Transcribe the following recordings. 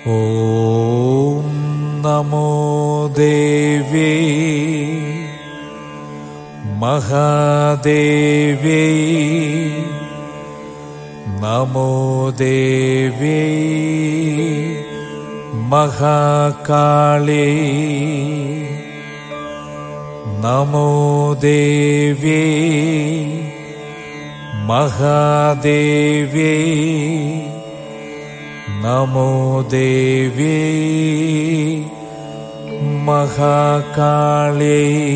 ॐ नमो देव्यै महादेव्यै नमो देव्यै महाकाळे नमो देव्यै महादेव्यै नमो देव्यै महाकाळे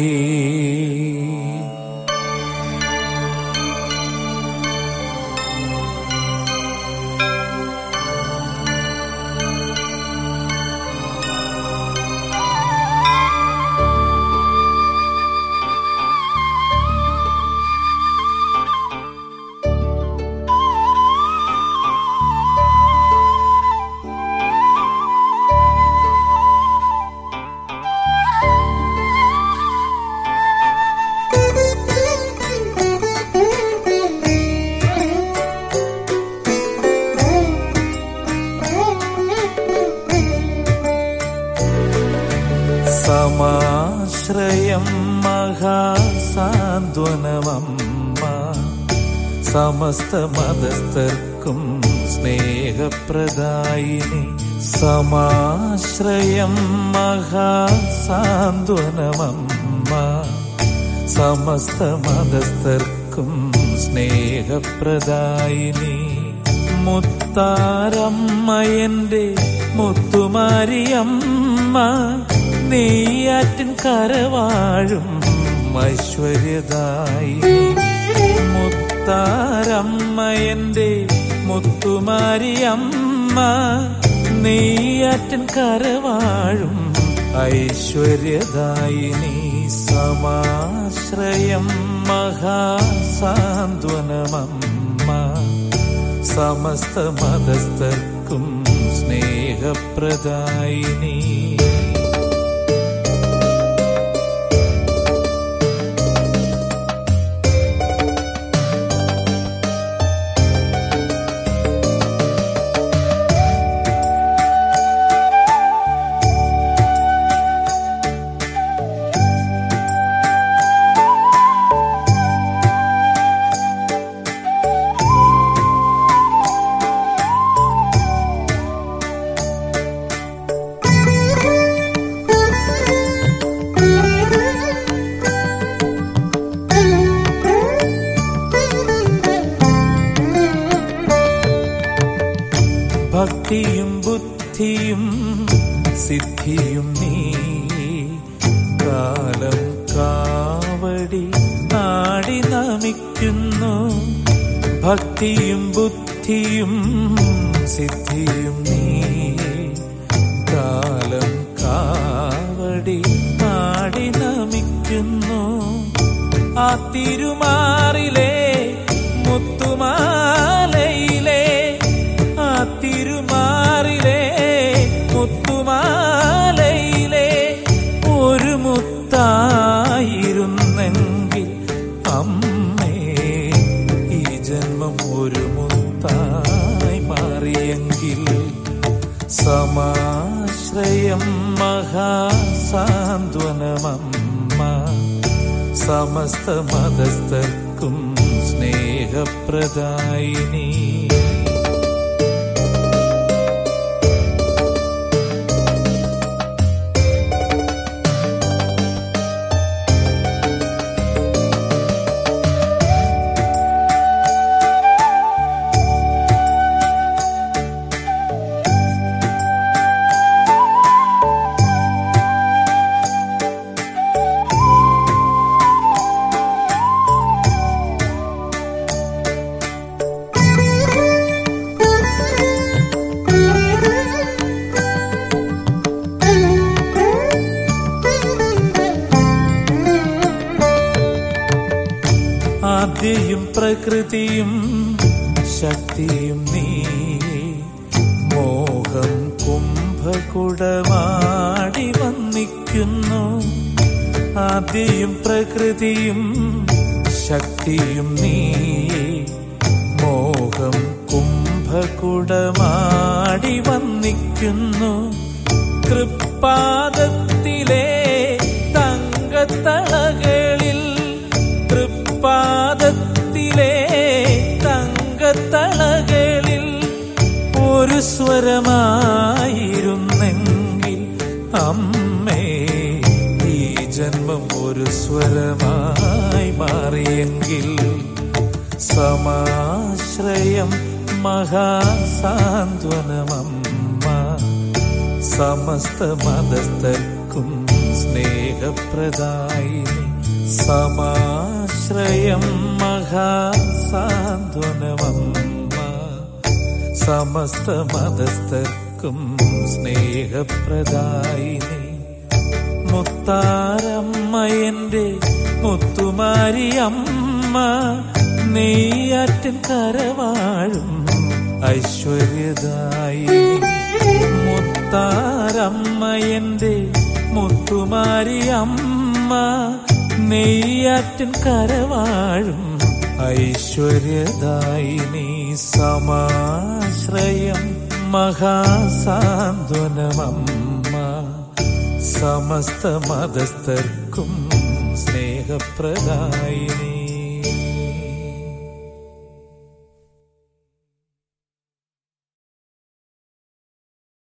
സമാശ്രയം മഹാസാന്ത്വനമമ്മ സമസ്ത മതസ്ഥർക്കും സ്നേഹപ്രദായിനി സമാശ്രയം മഹാസാന്ത്വനമമ്മ സമസ്ത മതസ്ഥർക്കും സ്നേഹപ്രദായിനി മുത്താരമ്മയന്റെ മുത്തുമാരിയമ്മ നെയ്യാറ്റിൻ കരവാഴും ഐശ്വര്യതായി മുത്താരമ്മയന്റെ മുത്തുമാരിയമ്മ നെയ്യാറ്റിൻ കരവാഴും ഐശ്വര്യദായിനി സമാശ്രയം മഹാസാന്ത്വനമമ്മ സമസ്ത മതസ്ഥർക്കും സ്നേഹപ്രദായിനി ഭക്തിയും ബുദ്ധിയും സിദ്ധിയും നീ കാലം കാവടി നാടി നമിക്കുന്നു ഭക്തിയും ബുദ്ധിയും സിദ്ധിയും നീ കാലം കാവടി നാടി നമിക്കുന്നു ആ തിരുമാറിലെ മുത്തുമാലയിലെ ആ തിരുമാറിലെ മുത്തുമാലയിലെ ഒരു മുത്തായിരുന്നെങ്കിൽ അമ്മേ ഈ ജന്മം ഒരു മുത്തായി മാറിയെങ്കിൽ സമാശ്രയം മഹാസാന്ത്വനമമ്മ സമസ്ത മതസ്ഥർക്കും സ്നേഹപ്രദായിനി ആദ്യയും പ്രകൃതിയും ശക്തിയും നീ മോഹം കുംഭകുടമാടി വന്നിക്കുന്നു ആദ്യയും പ്രകൃതിയും ശക്തിയും നീ മോഹം കുംഭകുടമാടി വന്നിക്കുന്നു തൃപ്പാദത്തിലെ തങ്കത്തളകളിൽ തൃപ്പാദത്തിലെ തങ്കത്തളകളിൽ ഒരു സ്വരമായിരുന്നെങ്കിൽ അമ്മേ ഈ ജന്മം ഒരു സ്വരമായി മാറിയെങ്കിൽ സമാശ്രയം മഹാസാന്ത്വനമമ്മ സമസ്ത മതസ്ഥർക്കും സ്നേഹപ്രദായിനി സമാശ്രയം മഹാസാന്ത്വനമമ്മ സമസ്ത മതസ്ഥർക്കും സ്നേഹപ്രദായിനി മുത്താരമ്മയന്റെ മുത്തുമാരിയമ്മ നെയ്യാറ്റിൻ കരവാഴും ഐശ്വര്യദായിനി മുത്താരമ്മയന്റെ മുത്തുമാരിയമ്മ നെയ്യാറ്റിൻ കരവാഴും ഐശ്വര്യദായിനി സമാശ്രയം മഹാസാന്ത്വനമമ്മ സമസ്ത മതസ്ഥർക്കും സ്നേഹപ്രദായിനി